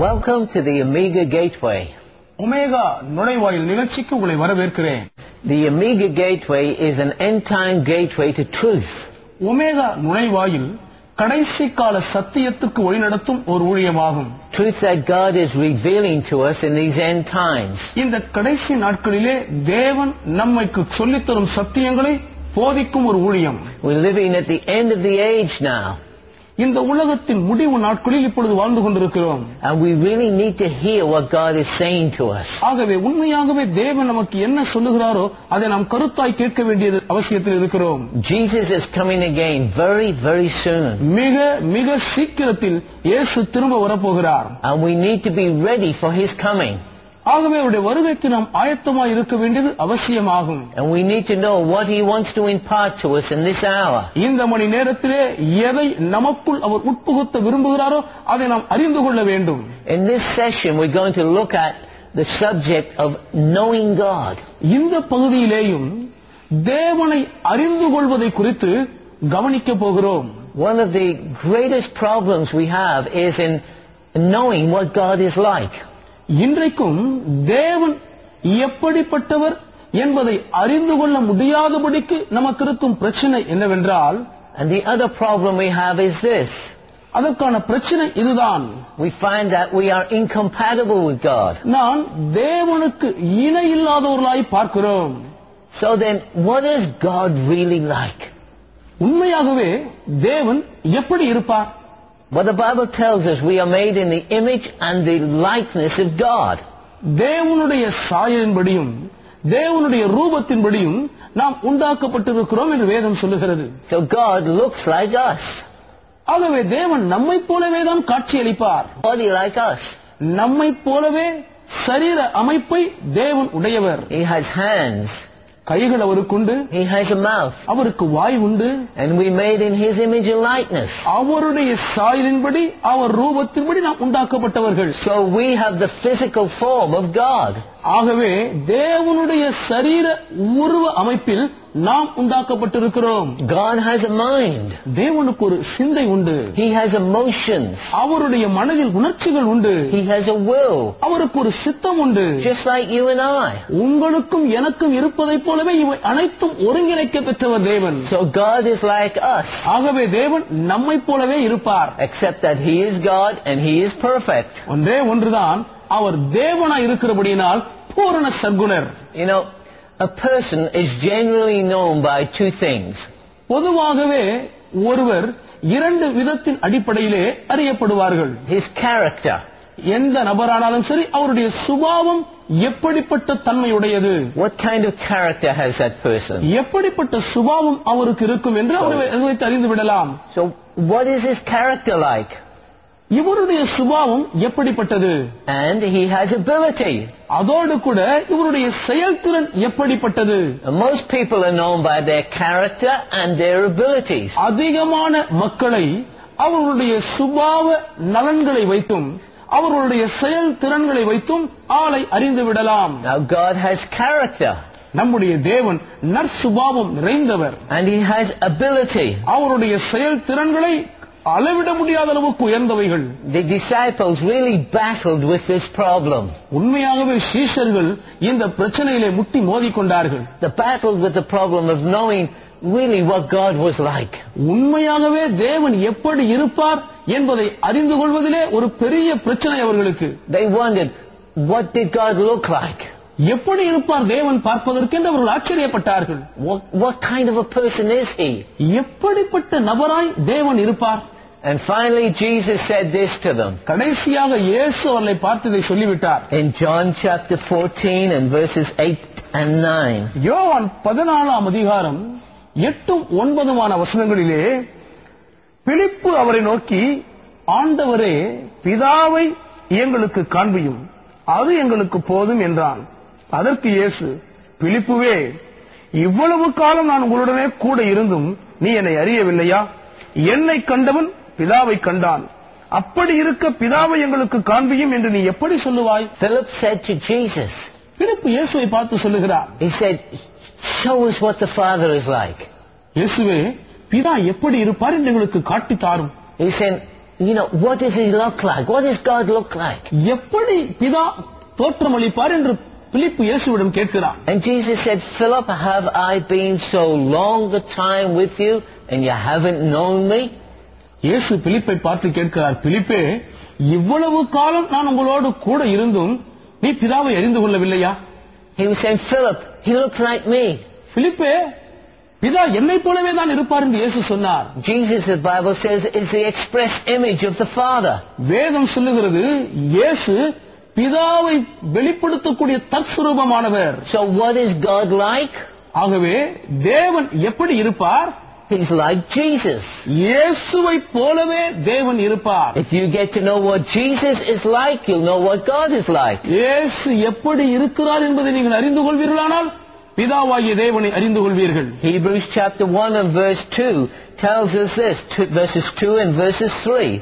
Welcome to the Amiga Gateway. Omega நுழைவாயில் நிகழ்ச்சிக்கு உங்களை வரவேற்கிறேன் The Amiga Gateway is an end time gateway to truth. Omega நுழைவாயில் கடைசி கால சத்தியத்துக்கு வழிநடத்தும் ஒரு ஊழியமாகும் Truth that God is revealing to us in these end times. இந்த கடைசி நாட்களிலே தேவன் நம்மைக்கு சொல்லித்தரும் சத்தியங்களை போதிக்கும் ஒரு ஊழியம் We're living at the end of the age now, இந்த உலகத்தின் முடிவு நாட்களில் இப்பொழுது வாழ்ந்து கொண்டிருக்கிறோம் and we really need to hear what God is saying to us. ஆகவே உண்மையாகவே தேவன் நமக்கு என்ன சொல்லுகிறாரோ அதை நாம் கருத்தாய் கேட்க வேண்டியது அவசியத்தில் இருக்கிறோம் Jesus is coming again very, very soon, மிக மிக சீக்கிரத்தில் இயேசு திரும்ப வரப்போகிறார் and we need to be ready for His coming. ஆகவே அவருடைய வருகைக்கு நாம் ஆயத்தமாய் இருக்க வேண்டியது அவசியமாகும் And we need to know what He wants to impart to us in this hour. இந்த மணி நேரத்திலே எதை நமக்குள் அவர் உட்புகுத்த விரும்புகிறாரோ அதை நாம் அறிந்து கொள்ள வேண்டும் In this session, we're going to look at the subject of knowing God. இந்த பகுதியிலேயும் தேவனை அறிந்து கொள்வதை குறித்து கவனிக்க போகிறோம் One of the greatest problems we have is in knowing what God is like. இன்றைக்கும் தேவன் எப்படிப்பட்டவர் என்பதை அறிந்து கொள்ள முடியாதபடிக்கு நமக்கு இருக்கும் பிரச்சனை என்னவென்றால் And the other problem we have is this. அதற்கான பிரச்சனை இதுதான் We find that we are incompatible with God. நான் தேவனுக்கு இணை இல்லாதவர்களாய் பார்க்கிறோம் So then, what is God really like? உண்மையாகவே தேவன் எப்படி இருப்பார் Well, the Bible tells us we are made in the image and the likeness of God. தேவனுடைய சாயலின்படியும் தேவனுடைய ரூபத்தின்படியும் நாம் உண்டாக்கப்பட்டிருக்கிறோம் என்று வேதம் சொல்லுகிறது So God looks like us. ஆகவே தேவன் நம்மைப் போலவே தான் காட்சியளிப்பார் Body like us. நம்மைப் போலவே சரீர அமைப்பை தேவன் உடையவர் He has hands. கைகள் அவருக்குண்டு He has a mouth. அவருக்கு வாய் உண்டு And we made in His image and likeness. அவருடைய சாயலின்படி அவர் ரூபத்தின்படி நாம் உண்டாக்கப்பட்டவர்கள் So we have the physical form of God. ஆகவே தேவனுடைய சரீர உருவ அமைப்பில் நாம் உண்டாக்கப்பட்டிருக்கிறோம் God has a mind. தேவனுக்கு ஒரு சிந்தை உண்டு He has emotions. அவருடைய மனதில் உணர்ச்சிகள் உண்டு He has a will. அவருக்கு ஒரு சித்தம் உண்டு Just like you and I. உங்களுக்கும் எனக்கும் இருப்பதைப் போலவே இவை அனைத்தும் ஒருங்கிணைக்க பெற்றவர் தேவன் So God is like us. ஆகவே தேவன் நம்மைப் போலவே இருப்பார் Except that He is God and He is perfect. ஒன்றே ஒன்றுதான் அவர் தேவனாய் இருக்கிறபடியினால் பூரண சர்க்குணர் You know, a person is generally known by two things. பொதுவாகவே ஒருவர் இரண்டு விதத்தின் அடிப்படையிலே அறியப்படுவார்கள் His character. எந்த நபரானாலும் சரி அவருடைய சுபாவம் எப்படிப்பட்ட தன்மையுடையது What kind of character has that person? எப்படிப்பட்ட சுபாவம் அவருக்கு இருக்கும் என்று அவரை வைத்து அறிந்து விடலாம் So what is his character like? இவருடைய சுபாவம் எப்படிப்பட்டது And he has ability. அதோடு கூட இவருடைய செயல்திறன் எப்படிப்பட்டது And most people are known by their character and their abilities. அதிகமான மக்களை அவர்களுடைய சுபாவ நலன்களை வைத்தும் அவர்களுடைய செயல் திறன்களை வைத்தும் ஆளை அறிந்து விடலாம் Now God has character நம்முடைய தேவன் நற்சுபாவம் நிறைந்தவர் and he has ability. அவருடைய செயல் திறன்களை அளவிட முடியாத அளவுக்கு உயர்ந்தவைகள் The disciples really battled with this problem. உண்மையாகவே சீஷர்கள் இந்த பிரச்சனையிலே முட்டி மோதிக்கொண்டார்கள் They battled with the problem of knowing really what God was like. உண்மையாகவே தேவன் எப்படி இருப்பார் என்பதை அறிந்து கொள்வதிலே ஒரு பெரிய பிரச்சனை அவர்களுக்கு They wondered, what did God look like? எப்படி இருப்பார் தேவன் பார்ப்பதற்கென்று அவர்கள் ஆச்சரியப்பட்டார்கள் What, what kind of a person is he? எப்படிப்பட்ட நபராய் தேவன் இருப்பார் And finally Jesus said this to them. கடைசியாக இயேசு அவர்களை பார்த்து இதை சொல்லிவிட்டார் In John chapter 14 and verses 8 and 9. யோவான் பதினாலாம் அதிகாரம் எட்டும் ஒன்பதுமான வசனங்களிலே பிலிப்பு அவரை நோக்கி ஆண்டவரே பிதாவை எங்களுக்கு காண்பியும் அது எங்களுக்கு போதும் என்றான் அதற்கு இயேசு பிலிப்புவே இவ்வளவு காலம் நான் உங்களுடனே கூட இருந்தும் நீ என்னை அறியவில்லையா என்னை கண்டவன் பிதாவை கண்டான் அப்படி இருக்க பிதாவை எங்களுக்கு காண்பியும் என்று நீ எப்படி சொல்லுவாய் Philip said to Jesus, பிலிப்பு இயேசுவை பார்த்து சொல்லுகிறார் he said, show us what the Father is like. இயேசுவே பிதா எப்படி இருப்பார் என்று எங்களுக்கு காட்டி தாரும் He said, you know, what does he look like? What does God look like? எப்படி பிதா தோற்றமளிப்பார் என்று பிலிப்பு இயேசுவிடம் கேட்கிறார் And Jesus said, Philip, have I been so long a time with you and you haven't known me? இயேசு பிலிப்பை பார்த்து கேட்கிறார் Philippe இவ்வளவு காலம் நான் உங்களோடு கூட இருந்தும் நீ பிதாவை அறிந்து கொள்ளவில்லையா He was saying, Philip, he looks like me. பிலிப்பே பிதா என்னை போலவே தான் இருப்பார் என்று இயேசு சொன்னார் Jesus, the Bible says, is the express image of the Father. வேதம் சொல்லுகிறது இயேசு பிதாவை வெளிப்படுத்தக்கூடிய தற்சுரூபமானவர் So what is God like? ஆகவே தேவன் எப்படி இருப்பார் He's like Jesus. இயேசுவை போலவே தேவன் இருப்பார் If you get to know what Jesus is like, you'll know what God is like. இயேசு எப்படி இருக்கிறார் என்பதை நீங்கள் அறிந்து கொள்வீர்களானால் பிதாவாகிய தேவனை அறிந்து கொள்வீர்கள் Hebrews chapter 1 and verse 2 tells us this, two, verses 2 and verses 3.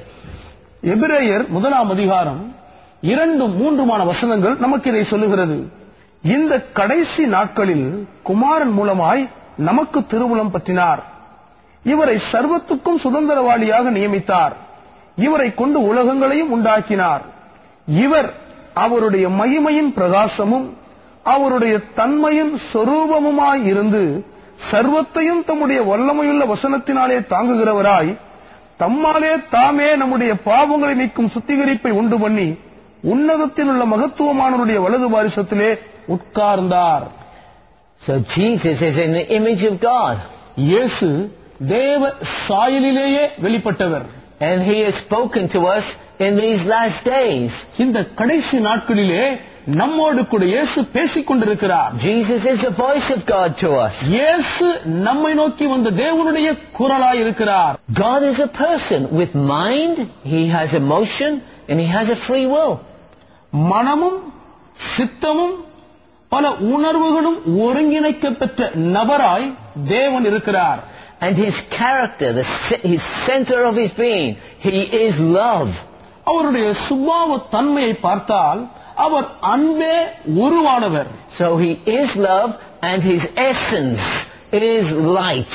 எபிரேயர் முதலாம் அதிகாரம் இரண்டு மூன்றுமான வசனங்கள் நமக்கு இதை சொல்லுகிறது இந்த கடைசி நாட்களில் குமாரன் மூலமாய் நமக்கு திருவுளம் பற்றினார் இவரை சர்வத்துக்கும் சுதந்திரவாளியாக நியமித்தார் இவரை கொண்டு உலகங்களையும் உண்டாக்கினார் இவர் அவருடைய மகிமையின் பிரகாசமும் அவருடைய தன்மையின் சொரூபமுமாய் இருந்து சர்வத்தையும் தம்முடைய வல்லமையுள்ள வசனத்தினாலே தாங்குகிறவராய் தம்மாலே தாமே நம்முடைய பாவங்களை நீக்கும் சுத்திகரிப்பை உண்டு பண்ணி உன்னதத்தில் உள்ள மகத்துவமானவருடைய வலது பாரிசத்திலே உட்கார்ந்தார் So Jesus is in the image of God. இயேசு தேவ சாயலிலேயே வெளிப்பட்டவர் And he has spoken to us in these last days. இந்த கடைசி நாட்களிலே நம்மோடு கூட இயேசு பேசிக் கொண்டிருக்கிறார் Jesus is the voice of God to us. இயேசு நம்மை நோக்கி வந்த தேவனுடைய குரலாய் இருக்கிறார் God is a person with mind, he has emotion, and he has a free will. மனமும் சித்தமும் பல உணர்வுகளும் ஒருங்கிணைக்கப்பெற்ற நபராய் தேவன் இருக்கிறார் And his character, the, ce- his center of his being, he is love. அவருடைய சுபாவ தன்மையை பார்த்தால் அவர் அன்பே உருவானவர் So he is love and his essence is light.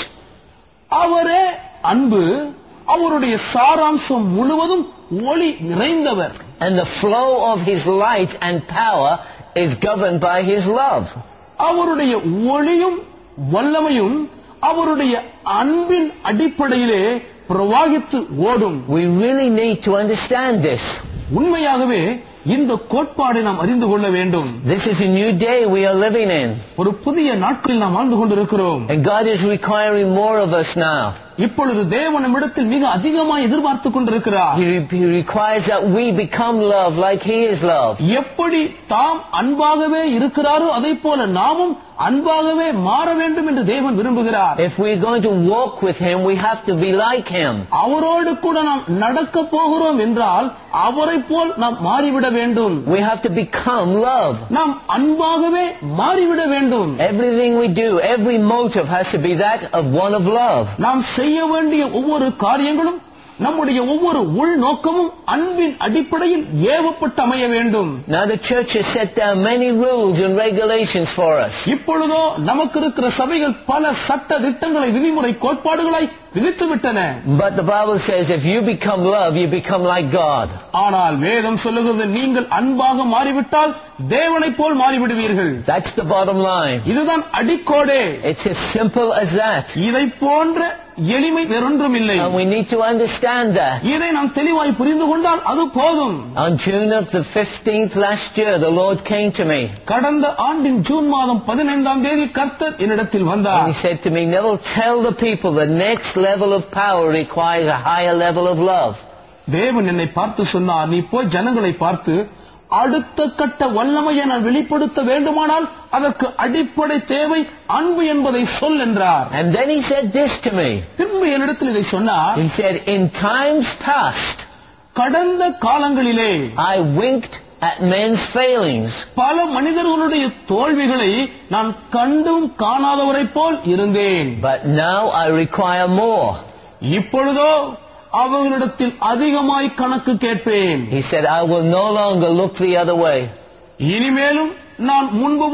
அவரே அன்பு அவருடைய சாராம்சம் முழுவதும் ஒளி நிறைந்தவர் And the flow of his light and power is governed by his love. அவருடைய ஒளியும் வல்லமையும் அவருடைய அன்பின் அடிப்படையிலே பிரவாகித்து ஓடும் We really need to understand this. உண்மையாகவே இந்த கோட்பாடை நாம் அறிந்து கொள்ள வேண்டும் This is a new day we are living in. ஒரு புதிய நாட்களில் நாம் வாழ்ந்து கொண்டிருக்கிறோம் And God is requiring more of us now. இப்பொழுது தேவன் நம்மிடத்தில் மிக அதிகமாக எதிர்பார்த்து கொண்டிருக்கிறார் He, he requires that we become love like He is love. எப்படி தாம் அன்பாகவே இருக்கிறாரோ அதை போல நாமும் அன்பாகவே மாற வேண்டும் என்று தேவன் விரும்புகிறார் If we're going to walk with Him, we have to be like Him. அவரோடு கூட நாம் நடக்க போகிறோம் என்றால் அவரை போல் நாம் மாறிவிட வேண்டும் We have to become love. நாம் அன்பாகவே மாறிவிட வேண்டும் Everything we do, every motive has to be that of one of love. நாம் செய்ய வேண்டிய ஒவ்வொரு காரியங்களும் நம்முடைய ஒவ்வொரு உள்நோக்கமும் அன்பின் அடிப்படையில் ஏவப்பட்டு அமைய வேண்டும் Now the church has set down many rules and regulations for us. இப்பொழுதோ நமக்கு இருக்கிற சபைகள் பல சட்ட திட்டங்களை விதிமுறை கோட்பாடுகளாய் விதித்து விட்டன But the Bible says if you become love, you become like God. ஆனால் வேதம் சொல்லுகிறது நீங்கள் அன்பாக மாறிவிட்டால் தேவனைப் போல் மாறிவிடுவீர்கள் That's the bottom line. இதுதான் அடிக்கோடே It's as simple as that. இதை போன்ற எளிமை வேறொன்றும் இல்லை And we need to understand that. இதை நாம் தெளிவாய் புரிந்து கொண்டால் அது போதும் On June of the 15th last year, the Lord came to me கடந்த ஆண்டின் ஜூன் மாதம் பதினைந்தாம் தேதி கர்த்தர் என்னிடத்தில் and வந்தார் He said to me, Neville, tell the people the next level of power requires a higher level of love. தேவன் என்னை பார்த்து சொன்னார் நீ போய் ஜனங்களை பார்த்து அடுத்த கட்ட வல்லமையை நான் வெளிப்படுத்த வேண்டுமானால் அதற்கு அடிப்படை தேவை அன்பு என்பதை சொல் என்றார் And then He said this to me. பின்பு என்னிடத்தில் இதை சொன்னார் He said, in times past, கடந்த காலங்களிலே I winked at men's failings. பல மனிதர்களுடைய தோல்விகளை நான் கண்டும் காணாதவரைப் போல் இருந்தேன் But now I require more. இப்பொழுதோ அவர்களிடத்தில் அதிகமாய் கணக்கு கேட்பேன் He said, I will no longer look the other way. இனிமேலும் நான் முன்பு போல்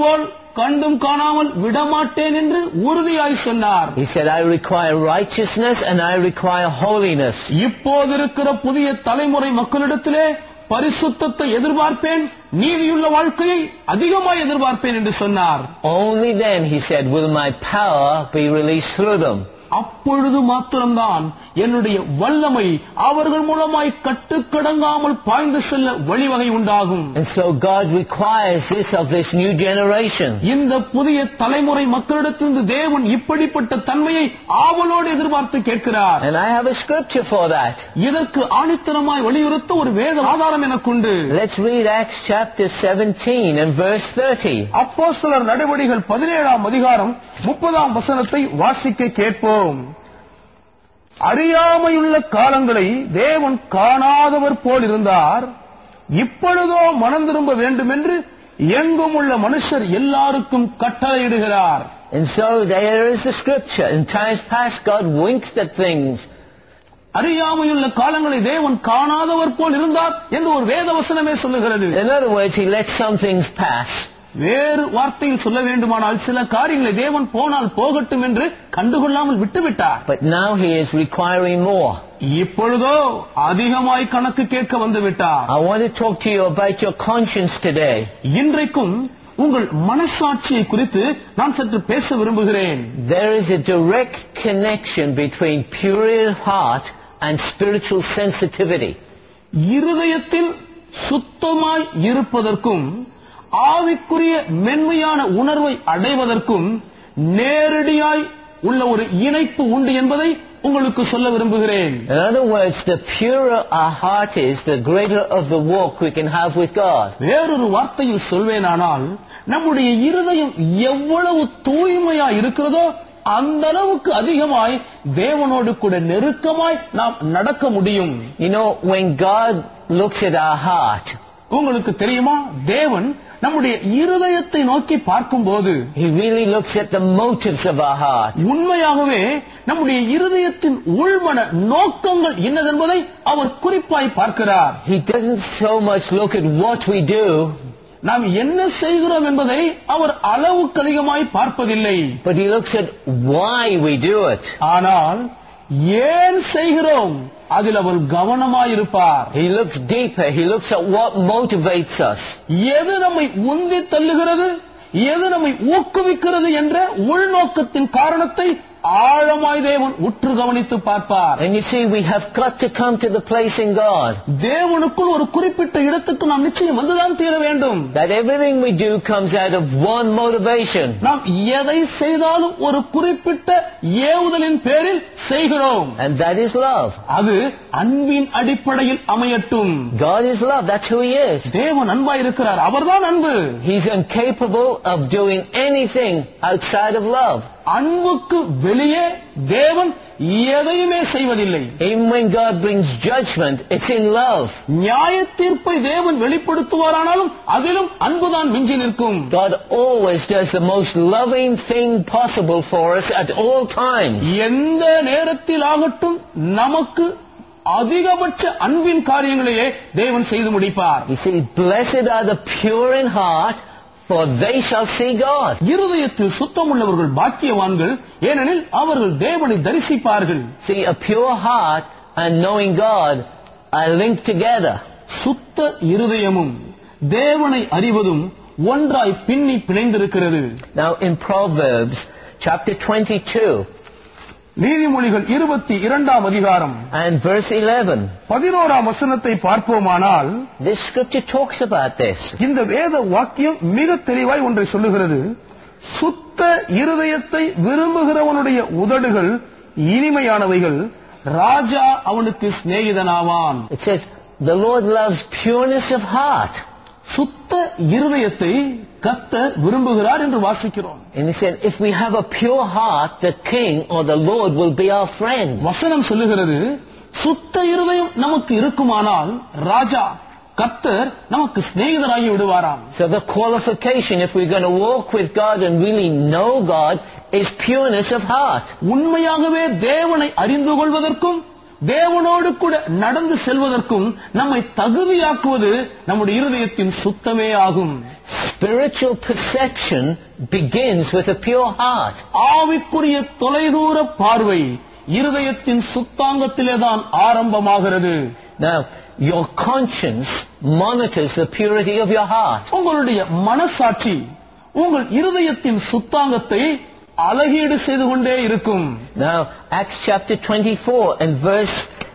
கண்டும் காணாமல் விடமாட்டேன் என்று உறுதியாய் சொன்னார் He said, I require righteousness and I require holiness. இப்போது இருக்கிற புதிய தலைமுறை மக்களிடத்திலே பரிசுத்தத்தை எதிர்பார்ப்பேன் நீதியுள்ள வாழ்க்கையை அதிகமாய் எதிர்பார்ப்பேன் என்று சொன்னார் Only then, he said, will my power be released through them. அப்பொழுது மாத்திரம்தான் என்னுடைய வல்லமை அவர்கள் மூலமாய் கட்டுக்கடங்காமல் பாய்ந்து செல்ல வழிவகை உண்டாகும் And so God requires this of this new generation. இந்த புதிய தலைமுறை மக்களிடத்திலிருந்து தேவன் இப்படிப்பட்ட தன்மையை ஆவலோடு எதிர்பார்த்து கேட்கிறார் And I have a scripture for that. இதற்கு ஆணித்தரமாய் வலியுறுத்த ஒரு வேத ஆதாரம் எனக்குண்டு Let's read Acts chapter 17 and verse 30. அப்போஸ்தலர் நடவடிகள் பதினேழாம் அதிகாரம் முப்பதாம் வசனத்தை வாசிக்க கேட்போம் அறியாமையுள்ள காலங்களை தேவன் காணாதவர் போல் இருந்தார் இப்பொழுதோ மனம் திரும்ப வேண்டும் என்று எங்கும் உள்ள மனுஷர் எல்லாருக்கும் கட்டளையிடுகிறார் And so there is the scripture. In times past, God winked at things. அறியாமையுள்ள காலங்களை தேவன் காணாதவர் போல் இருந்தார் என்று ஒரு வேத வசனமே சொல்லுகிறது In other words, He let some things pass. வேறு வார்த்தையில் சொல்ல வேண்டுமானால் சில காரியங்களை தேவன் போனால் போகட்டும் என்று கண்டுகொள்ளாமல் விட்டுவிட்டார் But now He is requiring more. இப்பொழுதோ அதிகமாய் கணக்கு கேட்க வந்து விட்டார் I want to talk to you about your conscience today. இன்றைக்கும் உங்கள் மனசாட்சியை குறித்து நான் சற்று பேச விரும்புகிறேன் There is a direct connection between pure heart and spiritual sensitivity. இருதயத்தில் சுத்தமாய் இருப்பதற்கும் ஆவிக்குரிய மென்மையான உணர்வை அடைவதற்கும் நேரடியாய் உள்ள ஒரு இணைப்பு உண்டு என்பதை உங்களுக்கு சொல்ல விரும்புகிறேன் In other words, the purer our heart is, the greater of the walk we can have with God. வேறொரு வார்த்தையில் சொல்வேனானால் நம்முடைய இருதயம் எவ்வளவு தூய்மையா இருக்கிறதோ அந்த அளவுக்கு அதிகமாய் தேவனோடு கூட நெருக்கமாய் நாம் நடக்க முடியும் You know, when God looks at our heart, உங்களுக்கு தெரியுமா தேவன் நம்முடைய இருதயத்தை நோக்கி பார்க்கும்போது He really looks at the motives of our heart. உண்மையாகவே நம்முடைய இருதயத்தின் உள்மன நோக்கங்கள் என்னதென்பதை அவர் குறிப்பாய் பார்க்கிறார் He doesn't so much look at what we do, நாம் என்ன செய்கிறோம் என்பதை அவர் அளவுக்கு அதிகமாய் பார்ப்பதில்லை but He looks at why we do it. ஆனால் ஏன் செய்கிறோம் அதில் அவர் கவனமாயிருப்பார் He looks deeper. He looks at what motivates us. எது நம்மை உந்தி தள்ளுகிறது எது நம்மை ஊக்குவிக்கிறது என்ற உள்நோக்கத்தின் காரணத்தை ஆழமாய் தேவன் உற்று கவனித்து பார்ப்பார் And you see, we have got to come to the place in God தேவனுக்குள் ஒரு குறிப்பிட்ட இடத்துக்கு நாம் நிச்சயம் வந்துதான் தீர வேண்டும் that everything we do comes out of one motivation. நாம் எதை செய்தாலும் ஒரு குறிப்பிட்ட ஏவுதலின் பேரில் செய்கிறோம் And that is love. அது அன்பின் அடிப்படையில் அமையட்டும் God is love. That's who He is. தேவன் அன்பா இருக்கிறார் அவர்தான் அன்பு He's incapable of doing anything outside of love. அன்புக்கு வெளியே தேவன் எதையுமே செய்வதில்லை Even when God brings judgment, it's in love. நியாய தீர்ப்பை தேவன் வெளிப்படுத்துவாரானாலும் அதிலும் அன்புதான் மிஞ்சி நிற்கும் God always does the most loving thing possible for us at all times. எந்த நேரத்தில் ஆகட்டும் நமக்கு அதிகபட்ச அன்பின் காரியங்களையே தேவன் செய்து முடிப்பார் You see, blessed are the pure in heart, for they shall see God. இருதயத்தில் சுத்தமுள்ளவர்கள் பாக்கியவான்கள் ஏனெனில் அவர்கள் தேவனை தரிசிப்பார்கள் See, a pure heart and knowing God are linked together. சுத்த இருதயமும் தேவனை அறிவதும் ஒன்றாய் பின்னி பிணைந்திருக்கிறது Now, in Proverbs chapter 22 நீதிமொழிகள் இருபத்தி இரண்டாம் அதிகாரம் and verse 11, பதினோராம் வசனத்தை பார்ப்போமானால் this scripture talks about this. இந்த வேத வாக்கியம் மிக தெளிவாய் ஒன்றை சொல்லுகிறது சுத்த இருதயத்தை விரும்புகிறவனுடைய உதடுகள் இனிமையானவைகள் ராஜா அவனுக்கு சிநேகிதனாவான் It says, the Lord loves pureness of heart. சுத்த இருதயத்தை கத்தர் விரும்புகிறார் என்று வாசிக்கிறோம் And he said, if we have a pure heart, the king or the Lord will be our friend. வசனம் சொல்லுகிறது சுத்த இருதயம் நமக்கு இருக்குமானால் ராஜா கத்தர் நமக்கு சிநேகிதராகி விடுவாராம் So the qualification, if we're going to walk with God and really know God, is pureness of heart. உண்மையாகவே தேவனை அறிந்து கொள்வதற்கும் தேவனோடு கூட நடந்து செல்வதற்கும் நம்மை தகுதியாக்குவது நம்முடைய இருதயத்தின் சுத்தமே ஆகும் Spiritual perception begins with a pure heart. ஆவிக்குரிய தொலைதூர பார்வை இருதயத்தின் சுத்தாங்கத்திலே தான் ஆரம்பமாகிறது Now, your conscience monitors the purity of your heart. உங்களுடைய மனசாட்சி உங்கள் இருதயத்தின் சுத்தாங்கத்தை அழகீடு செய்து கொண்டே இருக்கும் Now, Acts chapter 24 and verse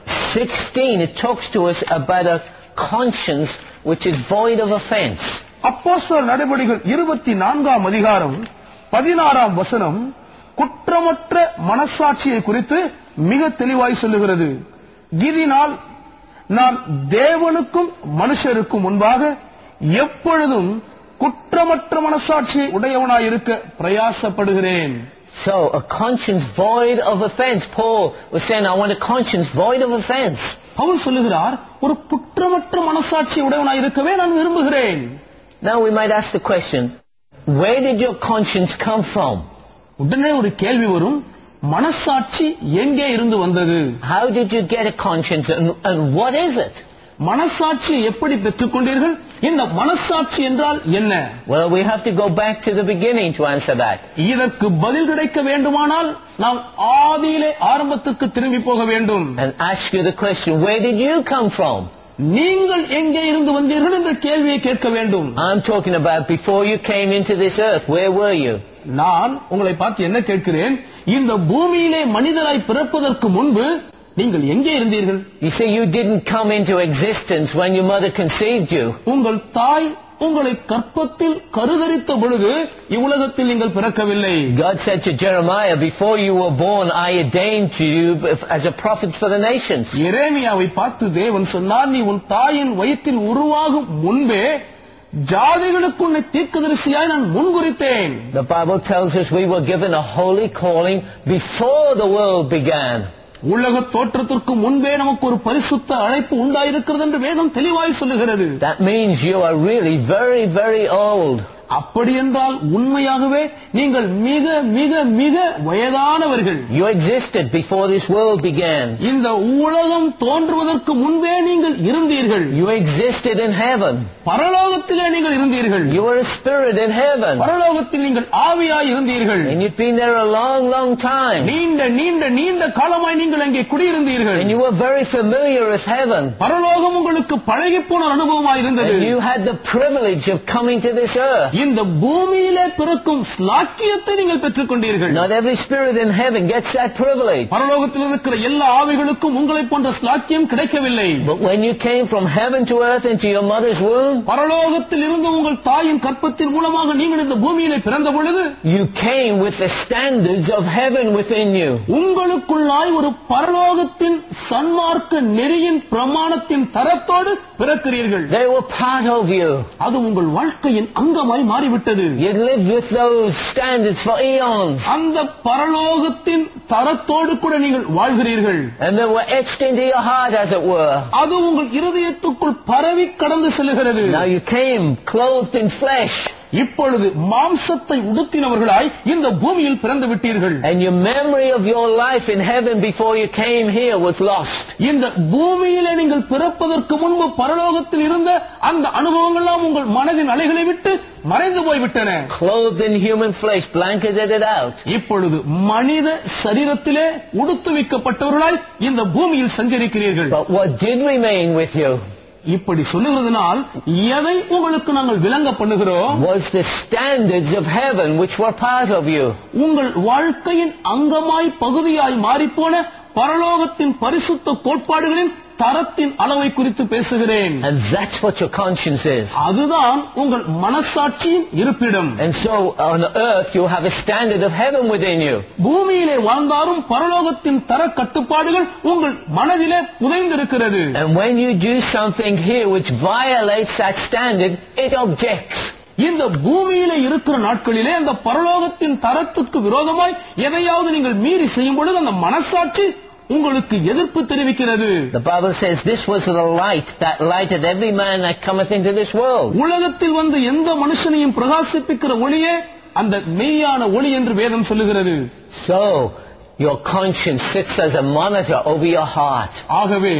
16, it talks to us about a conscience which is void of offense. அப்போஸ்தலர் நடவடிகள் இருபத்தி நான்காம் அதிகாரம் பதினாறாம் வசனம் குற்றமற்ற மனசாட்சியை குறித்து மிக தெளிவாய் சொல்லுகிறது இதனால் நான் தேவனுக்கும் மனுஷருக்கும் முன்பாக எப்பொழுதும் குற்றமற்ற மனசாட்சியை உடையவனாயிருக்க பிரயாசப்படுகிறேன் So, a conscience void of offense. Paul was saying, I want a conscience void of offense. Pavul சொல்லுகிறார் ஒரு குற்றமற்ற மனசாட்சி உடையவனாயிருக்கவே நான் விரும்புகிறேன் Now we might ask the question, where did your conscience come from? உடனே ஒரு கேள்வி வரும் மனசாட்சி எங்கே இருந்து வந்தது How did you get a conscience and, and what is it? மனசாட்சியை எப்படி பெற்றுக்கொண்டீர்கள் இந்த மனசாட்சி என்றால் என்ன Well, we have to go back to the beginning to answer that. இதற்கு பதில் கிடைக்க வேண்டுமானால் நாம் ஆதியிலே ஆரம்பத்துக்கு திரும்பி போக வேண்டும் And ask you the question, where did you come from? நீங்கள் எங்கே இருந்து வந்தீர்கள் என்ற கேள்வியை கேட்க வேண்டும் I'm talking about before you came into this earth. Where were you? நான் உங்களை பார்த்து என்ன கேட்கிறேன் இந்த பூமியிலே மனிதராய் பிறப்பதற்கு முன்பு நீங்கள் எங்கே இருந்தீர்கள் You say you didn't come into existence when your mother conceived you. உங்கள் தாய் உங்களை கற்பத்தில் கருதரித்த பொழுது இவ்வுலகத்தில் நீங்கள் பிறக்கவில்லை God said to Jeremiah, before you were born, I ordained to you as a prophet for the nations. எரேமியாவை பார்த்து தேவன் சொன்னார் நீ உன் தாயின் வயிற்றில் உருவாகும் முன்பே ஜாதிகளுக்கு உன்னை தீர்க்கதரிசியாய் நான் முன்குறித்தேன் The Bible tells us we were given a holy calling before the world began. உலக தோற்றத்திற்கு முன்பே நமக்கு ஒரு பரிசுத்த அழைப்பு உண்டாயிருக்கிறது என்று வேதம் தெளிவாய் சொல்லுகிறது That means you are really very, very old. அப்படி என்றால் உண்மையாகவே நீங்கள் மிக மிக மிக வயதானவர்கள் You existed before this world began. இந்த உலகம் தோன்றுவதற்கு முன்பே நீங்கள் இருந்தீர்கள் You existed in heaven. பரலோகத்திலே நீங்கள் இருந்தீர்கள் You were a spirit in heaven. பரலோகத்தில் நீங்கள் ஆவியாய் இருந்தீர்கள் And you've been there a long, long time. நீண்ட நீண்ட நீண்ட காலமாய் நீங்கள் அங்கே குடியிருந்தீர்கள் And you were very familiar with heaven. பரலோகம் உங்களுக்கு பழகி போன அனுபவமாய் இருந்தது And you had the privilege of coming to this earth. இந்த பூமியிலே பிறக்கும் ஸ்லாக்கியத்தை நீங்கள் பெற்றுக் கொண்டீர்கள் Not every spirit in heaven gets that privilege. பரலோகத்தில் இருக்கிற எல்லா ஆவிகளுக்கும் உங்களை போன்ற ஸ்லாக்கியம் கிடைக்கவில்லை But when you came from heaven to earth into your mother's womb, பரலோகத்தில் இருந்து உங்கள் தாயின் கற்பத்தின் மூலமாக நீங்கள் இந்த பூமியிலே பிறந்த பொழுது you came with the standards of heaven within you. உங்களுக்குள்ளாய் ஒரு பரலோகத்தின் சன்மார்க்க நெறியின் பிரமாணத்தின் தரத்தோடு பிறக்கிறீர்கள் They were part of you. அது உங்கள் வாழ்க்கையின் அங்கமாய் மாறிவிட்டது You lived with those standards for eons. அந்த பரலோகத்தின் தரத்தோடு கூட நீங்கள் வாழ்கிறீர்கள் And they were etched into your heart, as it were. அது உங்கள் இருதயத்துக்குள் பரவி கடந்து செல்கிறது Now you came clothed in flesh. இப்பொழுது மாம்சத்தை உடுத்தினவர்களாய் இந்த பூமியில் பிறந்து விட்டீர்கள் And your memory of your life in heaven before you came here was lost. இந்த பூமியிலே நீங்கள் பிறப்பதற்கு முன்பு பரலோகத்தில் இருந்த அந்த அனுபவங்கள்லாம் உங்கள் மனதின் அலைகளை விட்டு மறைந்து போய்விட்டன Clothed in human flesh, blanketed it out. இப்பொழுது மனித சரீரத்திலே உடுத்துவிக்கப்பட்டவர்களாய் இந்த பூமியில் சஞ்சரிக்கிறீர்கள் But what did remain with you இப்படி சொல்லுகிறதுனால் எதை உங்களுக்கு நாங்கள் விளங்க பண்ணுகிறோம் was the standards of heaven which were part of you. உங்கள் வாழ்க்கையின் அங்கமாய் பகுதியாய் மாறிப்போன பரலோகத்தின் பரிசுத்த கோட்பாடுகளின் தரத்தின் அளவை குறித்து பேசுகிறேன் And that's what your conscience is. அதுதான் உங்கள் மனசாட்சியின் இருப்பிடம் And so on earth you have a standard of heaven within you. பூமியிலே வாழ்ந்தாலும் பரலோகத்தின் தர கட்டுப்பாடுகள் உங்கள் மனதிலே புதைந்திருக்கிறது And when you do something here which violates that standard, it objects. இந்த பூமியிலே இருக்கிற நாட்களிலே அந்த பரலோகத்தின் தரத்துக்கு விரோதமாய் எதையாவது நீங்கள் மீறி செய்யும் பொழுது அந்த மனசாட்சி உங்களுக்கு எதிர்ப்பு தெரிவிக்கிறது The Bible says this was the light that lighted every man that cometh into this world. உலகத்தில் வந்து எந்த மனுஷனையும் பிரகாசிப்பிக்கிற ஒளியே அந்த மெய்யான ஒளி என்று வேதம் சொல்லுகிறது So, your conscience sits as a monitor over your heart. ஆகவே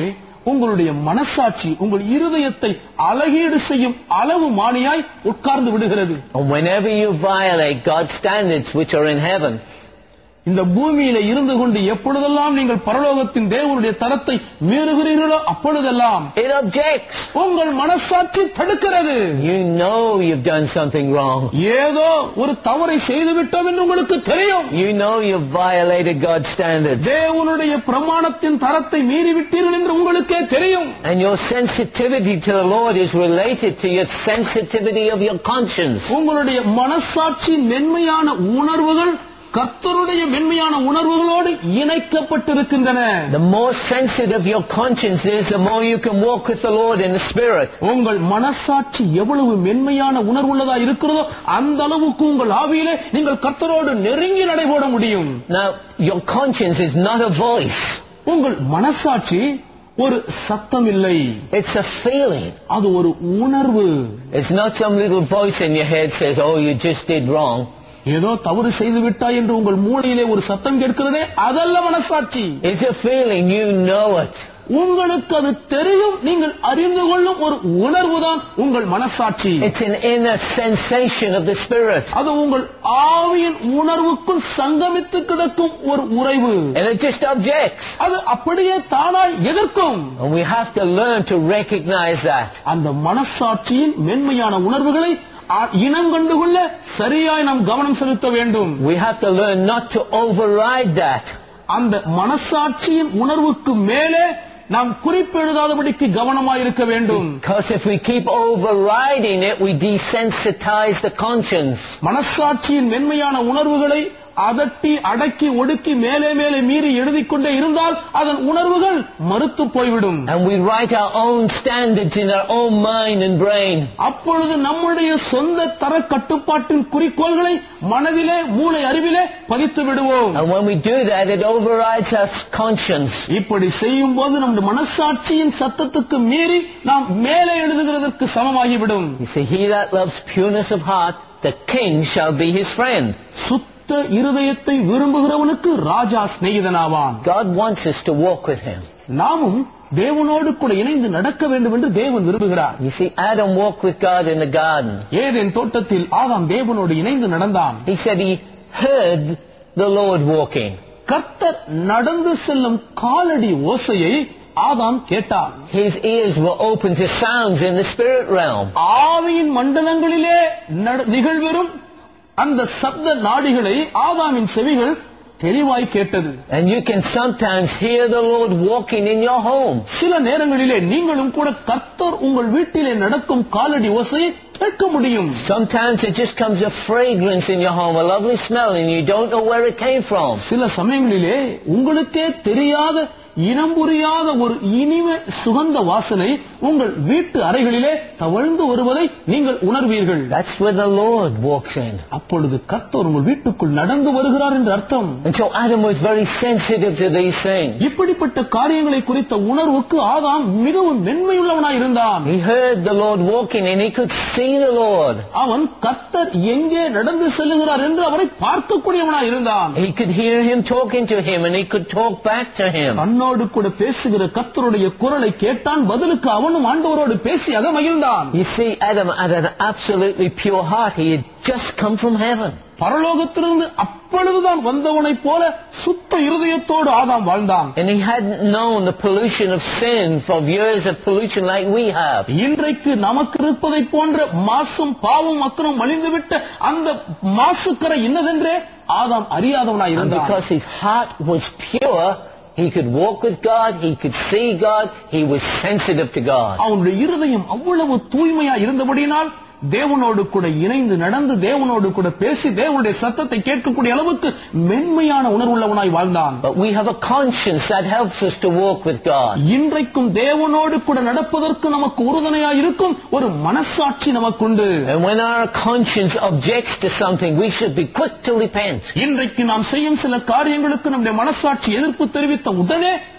உங்களுடைய மனசாட்சி உங்கள் இருதயத்தை அழகீடு செய்யும் அளவு மானியாய் உட்கார்ந்து விடுகிறது And whenever you violate God's standards which are in heaven, இந்த பூமியில இருந்து கொண்டு எப்பொழுதெல்லாம் நீங்கள் பரலோகத்தின் தேவனுடைய தரத்தை மீறுகிறீர்களோ அப்பொழுதெல்லாம் it objects. உங்கள் மனசாட்சி தடுக்கிறது You know you've done something wrong. ஏதோ ஒரு தவறை செய்துவிட்டோம் என்று உங்களுக்கு தெரியும் You know you've violated God's standards. தேவனுடைய பிரமாணத்தின் தரத்தை மீறிவிட்டீர்கள் என்று உங்களுக்கே தெரியும் And your sensitivity to the Lord is related to your sensitivity of your conscience. உங்களுடைய மனசாட்சி மென்மையான உணர்வுகள் கர்த்தருடைய மென்மையான உணர்வுகளோடு இணைக்கப்பட்டிருக்கின்றன The more sensitive your conscience is, the more you can walk with the Lord in the Spirit. உங்கள் மனசாட்சி எவ்வளவு மென்மையான உணர்வுள்ளதா இருக்கிறதோ அந்த அளவுக்கு உங்கள் ஆவியிலே நீங்கள் கர்த்தரோடு நெருங்கி நடைபோட முடியும் Now, your conscience is not a voice. உங்கள் மனசாட்சி ஒரு சத்தம் இல்லை It's a feeling. அது ஒரு உணர்வு It's not some little voice in your head says, oh, you just did wrong. ஏதோ தவறு செய்து விட்டாய் என்று உங்கள் மூளையிலே ஒரு சத்தம் கேட்கிறதே அதல்ல மனசாட்சி It's a feeling. You know it. உங்களுக்கு அது தெரியும் நீங்கள் அறிந்து கொள்ளும் ஒரு உணர்வுதான் உங்கள் மனசாட்சி It's an inner sensation of the Spirit. அது உங்கள் ஆவியின் உணர்வுக்குள் சங்கமித்து கிடக்கும் ஒரு உறைவு And it just objects. அது அப்படியே தானாய் எதிர்க்கும் And we have to learn to recognize that. அந்த மனசாட்சியின் மென்மையான உணர்வுகளை ஆ- இனம் கண்டு கொள்ள சரியாய் நாம் கவனம் செலுத்த வேண்டும் We have to learn not to override that. அந்த மனசாட்சியின் உணர்வுக்கு மேலே நாம் குறிப்பெழுதாதபடிக்கு கவனமாய் இருக்க வேண்டும் Because if we keep overriding it, we desensitize the conscience. மனசாட்சியின் மென்மையான உணர்வுகளை அதட்டி அடக்கி ஒடுக்கி மேலே மேலே மீறி எழுதிக் கொண்டே இருந்தால் அதன் உணர்வுகள் மறுத்து போய்விடும் And we write our own standards in our own mind and brain. அப்பொழுது நம்முடைய சொந்த தர கட்டுப்பாட்டின் குறிக்கோள்களை மனதிலே மூளை அறிவிலே பதித்து விடுவோம் And when we do that, it overrides our conscience. இப்படி செய்யும் போது நம்முடைய மனசாட்சியின் சத்தத்துக்கு மீறி நாம் மேலே எழுதுகிறதற்கு சமமாகிவிடும் You see, he that loves pureness of heart, the king shall be his friend. சுத்த இருதயத்தை விரும்புகிறவனுக்கு ராஜா சிநேகிதனாவான் God wants us to walk with him. நாமும் தேவனோடு கூட இணைந்து நடக்க வேண்டும் என்று தேவன் விரும்புகிறார் You see, Adam walked with God in the garden. Eden தோட்டத்தில் ஆதாம் தேவனோடு இணைந்து நடந்தான் He said he heard the Lord walking. கர்த்தர் நடந்து செல்லும் காலடி ஓசையை ஆதாம் கேட்டான் His ears were open to sounds in the spirit realm. ஆவியின் மண்டலங்களிலே நட- நிகழ்வெறும் அந்த சப்த நாடிகளை ஆதாமின் செவிகள் தெளிவாய் கேட்டது And you can sometimes hear the Lord walking in your home. சில நேரங்களிலே நீங்களும் கூட கர்த்தர் உங்கள் வீட்டிலே நடக்கும் காலடி ஓசையை கேட்க முடியும் Sometimes it just comes a fragrance in your home, a lovely smell, and you don't know where it came from. சில சமயங்களிலே உங்களுக்கே தெரியாத இனம் புரியாத ஒரு இனிம சுகந்த வாசனை உங்கள் வீட்டு அறைகளிலே தவழ்ந்து வருவதை நீங்கள் உணர்வீர்கள் That's where the Lord walks in. அப்பொழுது கர்த்தர் உங்கள் வீட்டுக்குள் நடந்து வருகிறார் என்று அர்த்தம் And so Adam was very sensitive to these things. இப்படிப்பட்ட காரியங்களை குறித்த உணர்வுக்கு ஆதாம் மிகவும் மென்மையுள்ளவனாய் இருந்தான் He heard the Lord walking and he could see the Lord. அவன் கர்த்தர் எங்கே நடந்து செல்லுகிறார் என்று அவரை பார்க்கக்கூடியவனாய் இருந்தான் He could hear him talking to him and he could talk back to him. தன்னோடு கூட பேசுகிற கர்த்தருடைய குரலை கேட்டான் பதிலுக்கு அவனும் ஆண்டவரோடு பேசி அக மகிழ்ந்தான் You see, Adam had an absolutely pure heart. He had just come from heaven. பரலோகத்திலிருந்து அப்பொழுதுதான் வந்தவனைப் போல சுத்த இருதயத்தோடு ஆதாம் வாழ்ந்தான் And he hadn't known the pollution of sin from years of pollution like we have. இன்றைக்கு நமக்கு இருப்பதை போன்ற மாசும் பாவம் மக்களும் மலிந்துவிட்ட அந்த மாசுக்கரை இன்னதென்றே ஆதாம் அறியாதவனாய் And இருந்தான் because his heart was pure, he could walk with God, he could see God, he was sensitive to God. அவனுடைய இருதயம் அவ்வளவு தூய்மையா இருந்தபடியினால் தேவனோடு கூட இணைந்து நடந்து தேவனோடு கூட பேசி தேவனுடைய சத்தத்தை கேட்கக்கூடிய அளவுக்கு மென்மையான உணர்வுள்ளவனாய் வாழ்ந்தான் But we have a conscience that helps us to walk with God. இன்றைக்கும் தேவனோடு கூட நடப்பதற்கு நமக்கு உறுதுணையாய் இருக்கும் ஒரு மனசாட்சி நமக்குண்டு And when our conscience objects to something, we should be quick to repent. இன்றைக்கு நாம் செய்யும் சில காரியங்களுக்கு நம்முடைய மனசாட்சி எதிர்ப்பு தெரிவித்த உடனே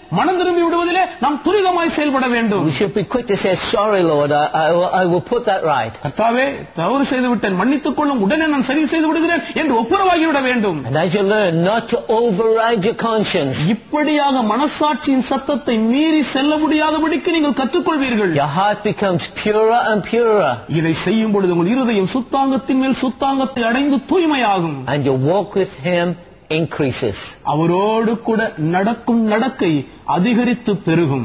மனம் திரும்பி விடுவதிலே நாம் துரிதமாய் செயல்பட வேண்டும் We should be quick to say, sorry Lord, I, I, will- I will put that right. கர்த்தாவே தவறு செய்து விட்டேன் மன்னித்துக் கொள்ளும் உடனே நான் சரி செய்து விடுகிறேன் என்று ஒப்புரவாகிவிட வேண்டும் And as you learn not to override your conscience, இப்படியாக மனசாட்சியின் சத்தத்தை மீறி செல்ல முடியாதபடிக்கு நீங்கள் கற்றுக்கொள்வீர்கள் your heart becomes purer and purer இதை செய்யும் பொழுது உங்கள் இருதயம் சுத்தாங்கத்தின் மேல் சுத்தாங்கத்தை அடைந்து தூய்மையாகும் and your walk with Him increases. அவரோடு கூட நடக்கும் நடக்கை அதிகரித்து பெருகும்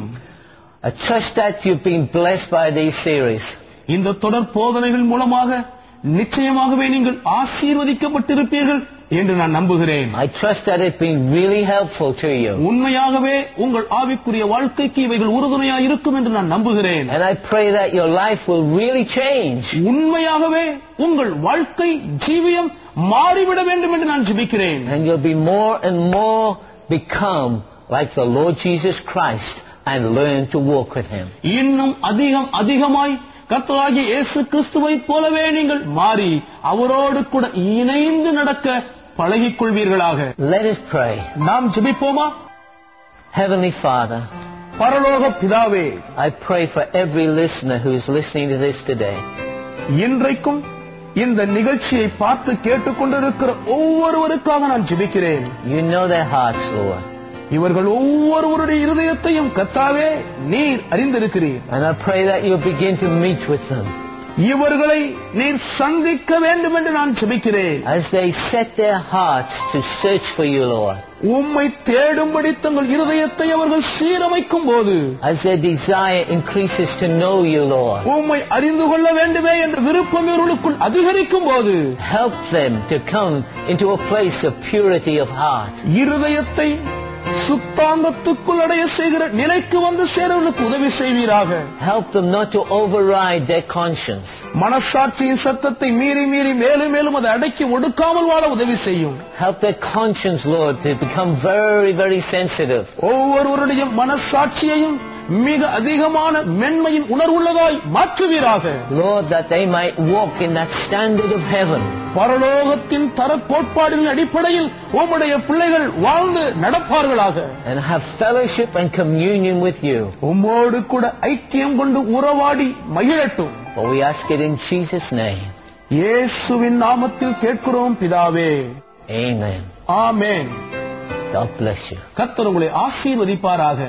I trust that you've been blessed by these series. இந்த தொடர் போதனைகள் மூலமாக நிச்சயமாகவே நீங்கள் ஆசீர்வதிக்கப்பட்டிருப்பீர்கள் என்று நான் நம்புகிறேன் I trust that it's been really helpful to you. உண்மையாகவே உங்கள் ஆவிக்குரிய வாழ்க்கைக்கு இவைகள் உறுதுணையா இருக்கும் என்று நான் நம்புகிறேன் And I pray that your life will really change. உண்மையாகவே உங்கள் வாழ்க்கை ஜீவியம் மாறிவிட வேண்டும் என்று நான் ஜெபிக்கிறேன் And you'll be more and more become like the Lord Jesus Christ and learn to walk with Him. இன்னும் அதிகம் அதிகமாய் கர்த்தராகிய இயேசு கிறிஸ்துவை போலவே நீங்கள் மாறி அவரோடு கூட இணைந்து நடக்க பழகிக் கொள்வீர்களாக Let us pray. நாம் ஜெபிப்போமா Heavenly Father, பரலோக பிதாவே I pray for every listener who is listening to this today. இன்றைக்கும் இந்த நிகழ்ச்சியை பார்த்து கேட்டுக்கொண்டிருக்கிற ஒவ்வொருவருக்காக நான் ஜெபிக்கிறேன் You know their hearts, Lord. இவர்கள் ஒவ்வொருவருடைய இருதயத்தையும் கத்தாவே நீர் அறிந்திருக்கிறீர் And I pray that you'll begin to meet with them இவர்களை நீர் சந்திக்க வேண்டும் என்று நான் ஜெபிக்கிறேன் as they set their hearts to search for you, Lord. உம்மை தேடும்படி தங்கள் இருதயத்தை அவர்கள் சீரமைக்கும் போது As their desire increases to know you, Lord. உம்மை அறிந்து கொள்ள வேண்டுமே என்ற விருப்பம் இவர்களுக்குள் அதிகரிக்கும் போது Help them to come into a place of purity of heart. இருதயத்தை சுத்தாங்கத்துக்குள் அடைய செய்கிற நிலைக்கு வந்து சேரவர்களுக்கு உதவி செய்வீராக Help them not to override their conscience. மனசாட்சியின் சத்தத்தை மீறி மீறி மேலும் மேலும் அதை அடக்கி ஒடுக்காமல் வாழ உதவி செய்யும் Help their conscience, Lord, to become very, very sensitive. ஒவ்வொருவருடைய மனசாட்சியையும் மிக அதிகமான மென்மையின் உணர்வுள்ளதாய் மாற்றுவீராக Lord, that they might walk in that standard of heaven. பரலோகத்தின் தர கோட்பாடுகளின் அடிப்படையில் உம்முடைய பிள்ளைகள் வாழ்ந்து நடப்பார்களாக and have fellowship and communion with you. உம்மோடு கூட ஐக்கியம் கொண்டு உறவாடி மகிழட்டும் For we ask it in Jesus' name. இயேசுவின் நாமத்தில் கேட்கிறோம் பிதாவே Amen. Amen God bless you. கர்த்தர் உங்களை ஆசீர்வதிப்பாராக